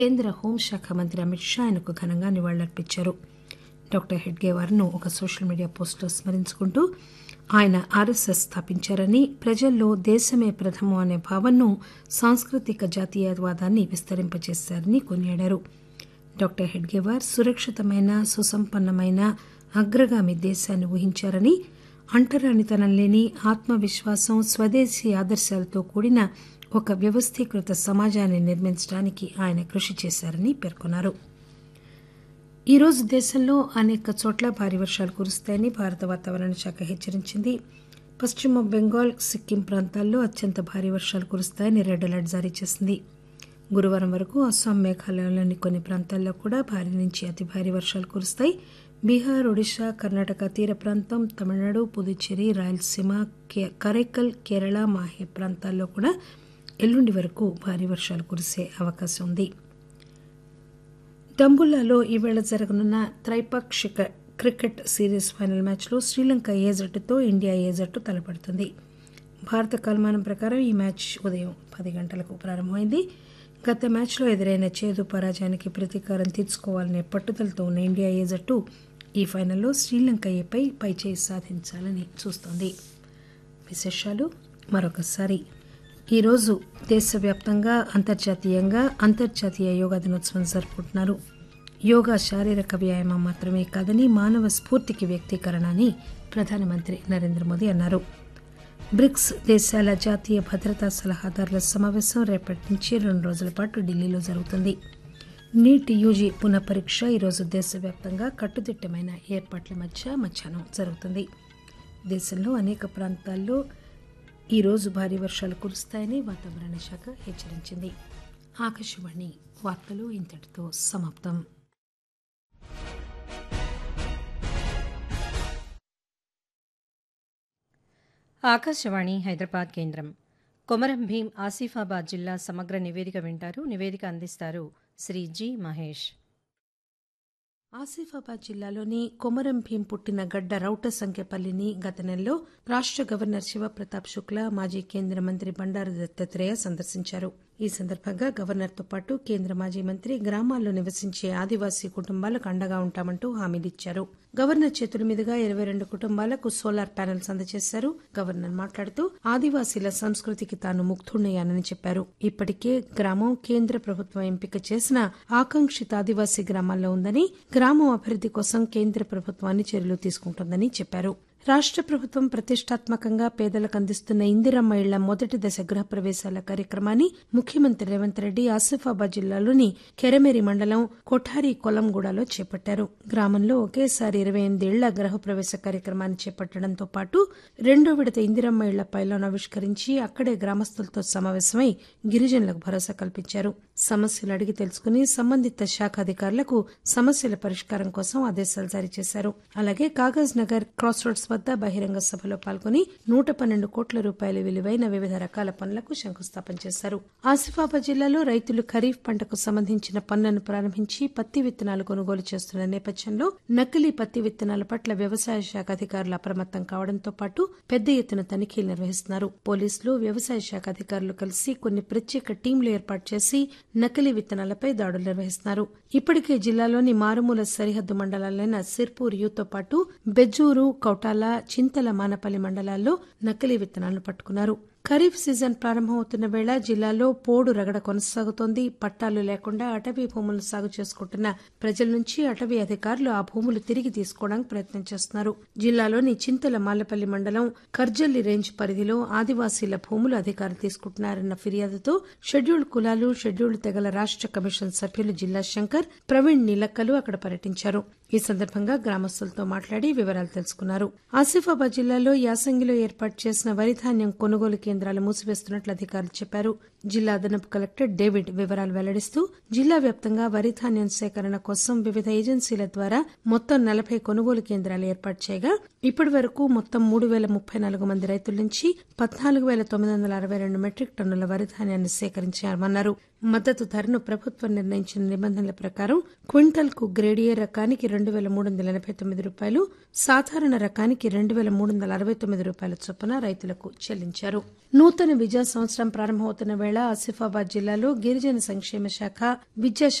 కేంద్ర హోంశాఖ మంత్రి అమిత్ షా ఆయనకు ఘనంగా నివాళులర్పించారు డాక్టర్ హెడ్గేవార్ను ఒక సోషల్ మీడియా పోస్టులో స్మరించుకుంటూ ఆయన ఆర్ఎస్ఎస్ స్థాపించారని ప్రజల్లో దేశమే ప్రథమం అనే భావనను సాంస్కృతిక జాతీయవాదాన్ని విస్తరింపజేశారని కొనియాడారు డాక్టర్ హెడ్గేవార్ సురక్షితమైన సుసంపన్నమైన అగ్రగామి దేశాన్ని ఊహించారని అంటరానితనం లేని ఆత్మవిశ్వాసం స్వదేశీ ఆదర్శాలతో కూడిన ఒక వ్యవస్థీకృత సమాజాన్ని నిర్మించడానికి ఆయన కృషి చేశారని పేర్కొన్నారు ఈరోజు దేశంలో అనేక చోట్ల భారీ వర్షాలు కురుస్తాయని భారత వాతావరణ శాఖ హెచ్చరించింది పశ్చిమ బెంగాల్ సిక్కిం ప్రాంతాల్లో అత్యంత భారీ వర్షాలు కురుస్తాయని రెడ్ అలర్ట్ జారీ చేసింది గురువారం వరకు అస్సాం మేఘాలయలోని కొన్ని ప్రాంతాల్లో కూడా భారీ నుంచి అతి భారీ వర్షాలు కురుస్తాయి బీహార్ ఒడిశా కర్ణాటక తీర ప్రాంతం తమిళనాడు పుదుచ్చేరి రాయలసీమ కరైకల్ కేరళ మాహే ప్రాంతాల్లో కూడా ఎల్లుండి వరకు భారీ వర్షాలు కురిసే అవకాశం ఉంది డంబుల్లాలో ఈవేళ జరగనున్న త్రైపాక్షిక క్రికెట్ సిరీస్ ఫైనల్ మ్యాచ్లో శ్రీలంక ఏ జట్టుతో ఇండియా ఏ జట్టు తలపడుతుంది భారత కాలమానం ప్రకారం ఈ మ్యాచ్ ఉదయం పది గంటలకు ప్రారంభమైంది గత మ్యాచ్లో ఎదురైన చేదు పరాజయానికి ప్రతీకారం తీర్చుకోవాలనే పట్టుదలతో ఉన్న ఇండియా ఏ జట్టు ఈ ఫైనల్లో శ్రీలంక ఏపై పైచేయి సాధించాలని చూస్తోంది విశేషాలు మరొకసారి ఈరోజు దేశవ్యాప్తంగా అంతర్జాతీయంగా అంతర్జాతీయ యోగా దినోత్సవం జరుపుకుంటున్నారు యోగా శారీరక వ్యాయామం మాత్రమే కాదని మానవ స్ఫూర్తికి వ్యక్తీకరణ అని ప్రధానమంత్రి నరేంద్ర మోదీ అన్నారు బ్రిక్స్ దేశాల జాతీయ భద్రతా సలహాదారుల సమావేశం రేపటి నుంచి రెండు రోజుల పాటు ఢిల్లీలో జరుగుతుంది నీట్ యూజీ పునఃపరీక్ష ఈరోజు దేశవ్యాప్తంగా కట్టుదిట్టమైన ఏర్పాట్ల మధ్య మధ్యాహ్నం జరుగుతుంది దేశంలో అనేక ప్రాంతాల్లో ఈరోజు భారీ వర్షాలు కురుస్తాయని వాతావరణ శాఖ హెచ్చరించింది ఆకాశవాణి వార్తలు ఇంతటితో సమాప్తం ఆకాశవాణి హైదరాబాద్ కేంద్రం కొమరం భీం ఆసిఫాబాద్ జిల్లా సమగ్ర నివేదిక వింటారు నివేదిక అందిస్తారు శ్రీ జి మహేష్ ఆసిఫాబాద్ జిల్లాలోని కొమరం భీం పుట్టిన గడ్డ రౌట సంఖ్యపల్లిని గత నెలలో రాష్ట గవర్నర్ శివప్రతాప్ శుక్లా మాజీ కేంద్ర మంత్రి బండారు దత్తాత్రేయ సందర్శించారు ఈ సందర్భంగా గవర్నర్తో పాటు కేంద్ర మాజీ మంత్రి గ్రామాల్లో నివసించే ఆదివాసీ కుటుంబాలకు అండగా ఉంటామంటూ హామీలిచ్చారు గవర్నర్ చేతుల మీదుగా ఇరవై రెండు కుటుంబాలకు సోలార్ ప్యానెల్స్ అందజేశారు గవర్నర్ మాట్లాడుతూ ఆదివాసీల సంస్కృతికి తాను ముగ్ధుడయ్యానని చెప్పారు ఇప్పటికే గ్రామం కేంద్ర ప్రభుత్వం ఎంపిక చేసిన ఆకాంక్షిత ఆదివాసీ గ్రామాల్లో ఉందని గ్రామం అభివృద్ది కోసం కేంద్ర ప్రభుత్వం అన్ని చర్యలు తీసుకుంటోందని చెప్పారు రాష్ట ప్రభుత్వం ప్రతిష్టాత్మకంగా పేదలకు అందిస్తున్న ఇందిరమ్మ ఇళ్ల మొదటి దశ గృహప్రవేశాల కార్యక్రమాన్ని ముఖ్యమంత్రి రేవంత్ రెడ్డి ఆసిఫాబాద్ జిల్లాలోని కెరమేరి మండలం కొఠారి కొలంగూడలో చేపట్టారు గ్రామంలో ఒకేసారి ఇరవై ఎనిమిది ఇళ్ల గృహప్రవేశ కార్యక్రమాన్ని చేపట్టడంతో పాటు రెండో విడత ఇందిరమ్మ ఇళ్ల పైలాన్ ఆవిష్కరించి అక్కడే గ్రామస్తులతో సమావేశమై గిరిజనులకు భరోసా కల్పించారు సమస్యలు అడిగి తెలుసుకుని సంబంధిత శాఖ అధికారులకు సమస్యల పరిష్కారం కోసం ఆదేశాలు జారీ చేశారు అలాగే కాగజ్ నగర్ క్రాస్ రోడ్స్ వద్ద బహిరంగ సభలో పాల్గొని నూట పన్నెండు కోట్ల రూపాయల విలువైన వివిధ రకాల పనులకు శంకుస్థాపన చేశారు ఆసిఫాబాద్ జిల్లాలో రైతులు ఖరీఫ్ పంటకు సంబంధించిన పనులను ప్రారంభించి పత్తి విత్తనాలు కొనుగోలు చేస్తున్న నేపథ్యంలో నకిలీ పత్తి విత్తనాల పట్ల వ్యవసాయ శాఖ అధికారులు అప్రమత్తం కావడంతో పాటు పెద్ద ఎత్తున తనిఖీలు నిర్వహిస్తున్నారు పోలీసులు వ్యవసాయ శాఖ అధికారులు కలిసి కొన్ని ప్రత్యేక టీంలు ఏర్పాటు చేసి నకిలీ విత్తనాలపై దాడులు నిర్వహిస్తున్నారు ఇప్పటికే జిల్లాలోని మారుమూల సరిహద్దు మండలాలైన సిర్పూర్ యూతో పాటు బెజ్జూరు కౌటాల చింతల మానపల్లి మండలాల్లో నకిలీ విత్తనాలను పట్టుకున్నారు ఖరీఫ్ సీజన్ ప్రారంభమవుతున్న వేళ జిల్లాలో పోడు రగడ కొనసాగుతోంది పట్టాలు లేకుండా అటవీ భూములను సాగు చేసుకుంటున్న ప్రజల నుంచి అటవీ అధికారులు ఆ భూములు తిరిగి తీసుకోవడానికి ప్రయత్నం చేస్తున్నారు జిల్లాలోని చింతల మాలపల్లి మండలం కర్జల్లి రేంజ్ పరిధిలో ఆదివాసీల భూములు అధికారులు తీసుకుంటున్నారన్న ఫిర్యాదుతో షెడ్యూల్డ్ కులాలు షెడ్యూల్డ్ తెగల రాష్ట కమిషన్ సభ్యులు జిల్లా శంకర్ ప్రవీణ్ నీలక్కలు అక్కడ పర్యటించారు ఈ సందర్భంగా గ్రామస్తులతో మాట్లాడి వివరాలు తెలుసుకున్నారు ఆసిఫాబాద్ జిల్లాలో యాసంగిలో ఏర్పాటు చేసిన వరిధాన్యం కొనుగోలు కేంద్రాలు మూసివేస్తున్నట్లు అధికారులు చెప్పారు జిల్లా అదనపు కలెక్టర్ డేవిడ్ వివరాలు వెల్లడిస్తూ జిల్లా వ్యాప్తంగా వరిధాన్యం సేకరణ కోసం వివిధ ఏజెన్సీల ద్వారా మొత్తం నలభై కొనుగోలు కేంద్రాలు ఏర్పాటు చేయగా ఇప్పటి వరకు మొత్తం మూడు వేల ముప్పై నాలుగు మంది రైతుల నుంచి పద్నాలుగు వేల తొమ్మిది వందల అరవై రెండు మెట్రిక్ టన్నుల వరిధాన్యాన్ని సేకరించామన్నారు మద్దతు ధరను ప్రభుత్వం నిర్ణయించిన నిబంధనల ప్రకారం క్వింటల్ కు గ్రేడ్ ఏ రకానికి రెండు పేల మూడు వందల ఎనబై తొమ్మిది రూపాయలు సాధారణ రకానికి రెండు పేల మూడు వందల అరవై తొమ్మిది రూపాయల చొప్పున రైతులకు చెల్లించారు నూతన విద్యా సంవత్సరం ప్రారంభమవుతున్న వేళ ఆసిఫాబాద్ జిల్లాలో గిరిజన సంక్షేమ శాఖ విద్యా